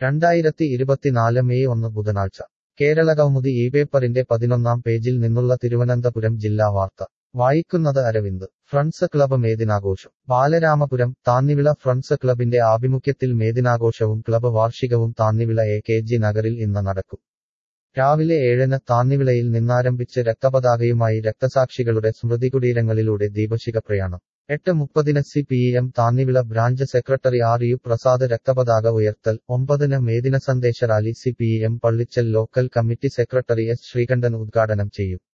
രണ്ടായിരത്തി ഇരുപത്തിനാല് മെയ് ഒന്ന് ബുധനാഴ്ച കേരളകൗമുദി ഈ പേപ്പറിന്റെ പതിനൊന്നാം പേജിൽ നിന്നുള്ള തിരുവനന്തപുരം ജില്ലാ വാർത്ത വായിക്കുന്നത് അരവിന്ദ് ഫ്രണ്ട്സ് ക്ലബ് മേദിനാഘോഷം ബാലരാമപുരം താന്നിവിള ഫ്രണ്ട്സ് ക്ലബിന്റെ ആഭിമുഖ്യത്തിൽ മേദിനാഘോഷവും ക്ലബ് വാർഷികവും താന്നിവിള എ കെ ജി നഗറിൽ ഇന്ന് നടക്കും രാവിലെ ഏഴിന് താന്നിവിളയിൽ നിന്നാരംഭിച്ച് രക്തപതാകയുമായി രക്തസാക്ഷികളുടെ സ്മൃതികുടീരങ്ങളിലൂടെ ദീപശിഖ പ്രയാണം എട്ട് മുപ്പതിന് C P M Thannivila branch secretary R U Prasad രക്തപതാക ഉയർത്തൽ ഒമ്പതിന് മേദിന സന്ദേശ rally C P M Pallichal local committee secretary S Sreekantan ഉദ്ഘാടനം ചെയ്യും